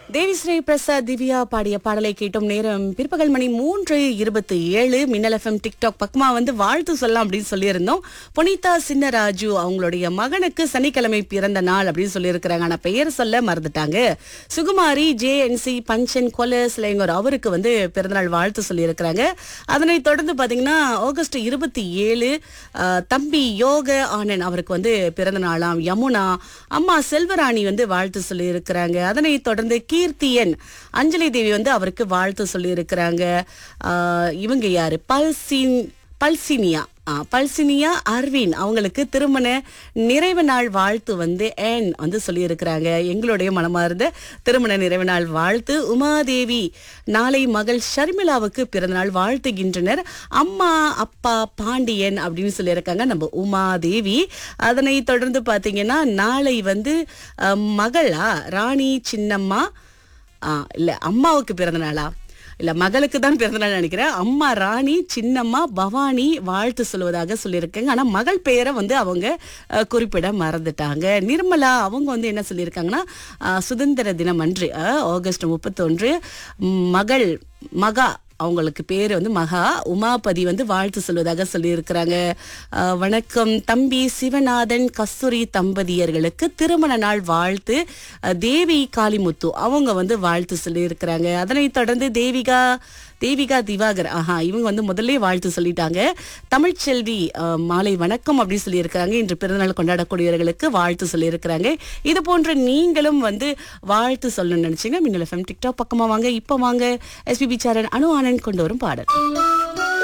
தேவிஸ்ரீ பிரசாத் திவ்யா பாடிய பாடலை கேட்டோம் நேரம் பிற்பகல் மணி மூன்று இருபத்தி ஏழு மின்னல் எஃப்எம் டிக்டாக் பக்கமா வந்து வாழ்த்து சொல்லலாம் அப்படின்னு சொல்லியிருந்தோம் புனிதா சின்னராஜு அவங்களுடைய மகனுக்கு சனிக்கிழமை பிறந்த நாள் அப்படின்னு சொல்லியிருக்கிறாங்க ஆனா பெயர் சொல்ல மறந்துட்டாங்க சுகுமாரி ஜேஎன்சி பஞ்சன் கொலஸ்லேங்கர் அவருக்கு வந்து பிறந்தநாள் வாழ்த்து சொல்லியிருக்கிறாங்க அதனைத் தொடர்ந்து பாத்தீங்கன்னா ஆகஸ்ட் இருபத்தி ஏழு தம்பி யோக ஆனன் அவருக்கு வந்து பிறந்த நாளாம் யமுனா அம்மா செல்வராணி வந்து வாழ்த்து சொல்லியிருக்கிறாங்க அதனைத் தொடர்ந்து கீர்த்தியன் அஞ்சலி தேவி வந்து அவருக்கு வாழ்த்து சொல்லியிருக்கிறாங்க ஆஹ் இவங்க யாரு பல்சின் பல்சினியா ஆ, பல்சினியா அர்வின் அவங்களுக்கு திருமண நிறைவு நாள் வாழ்த்து வந்து ஏன் வந்து சொல்லியிருக்கிறாங்க எங்களுடைய மனமார்ந்த திருமண நிறைவு நாள் வாழ்த்து உமாதேவி நாளை மகள் ஷர்மிளாவுக்கு பிறந்தநாள் வாழ்த்துகின்றனர் அம்மா அப்பா பாண்டியன் அப்படின்னு சொல்லியிருக்காங்க நம்ம உமாதேவி அதனை தொடர்ந்து பார்த்தீங்கன்னா நாளை வந்து அ, மகளா ராணி சின்னம்மா ஆ, இல்ல அம்மாவுக்கு பிறந்த நாளா இல்ல மகளுக்கு தான் பிறந்த நாள் நினைக்கிறேன் அம்மா ராணி சின்னம்மா பவானி வாழ்த்து சொல்வதாக சொல்லியிருக்காங்க ஆனா மகள் பெயரை வந்து அவங்க அஹ், குறிப்பிட மறந்துட்டாங்க நிர்மலா அவங்க வந்து என்ன சொல்லியிருக்காங்கன்னா அஹ், சுதந்திர தினம் அன்று அஹ், ஆகஸ்ட் முப்பத்தொன்று மகள் மகா அவங்களுக்கு பேர் வந்து மகா உமாபதி வந்து வாழ்த்து சொல்வதாக சொல்லியிருக்கிறாங்க அஹ், வணக்கம் தம்பி சிவநாதன் கஸ்தூரி தம்பதியர்களுக்கு திருமண நாள் வாழ்த்து அஹ், தேவி காளிமுத்து அவங்க வந்து வாழ்த்து சொல்லியிருக்கிறாங்க அதனைத் தொடர்ந்து தேவிகா தேவிகா திவாகர் ஆஹா இவங்க வந்து முதல்ல வாழ்த்து சொல்லிட்டாங்க தமிழ்ச்செல்வி அஹ், மாலை வணக்கம் அப்படின்னு சொல்லியிருக்கிறாங்க இன்று பிறந்தநாள் கொண்டாடக்கூடியவர்களுக்கு வாழ்த்து சொல்லியிருக்கிறாங்க இது போன்ற நீங்களும் வந்து வாழ்த்து சொல்லணும்னு நினைச்சீங்க மின்னல் எஃப்எம் டிக்டாக் பக்கமா வாங்க இப்போ வாங்க எஸ்பிபி சாரன் அனு ஆனந்த் கொண்டு வரும் பாடல்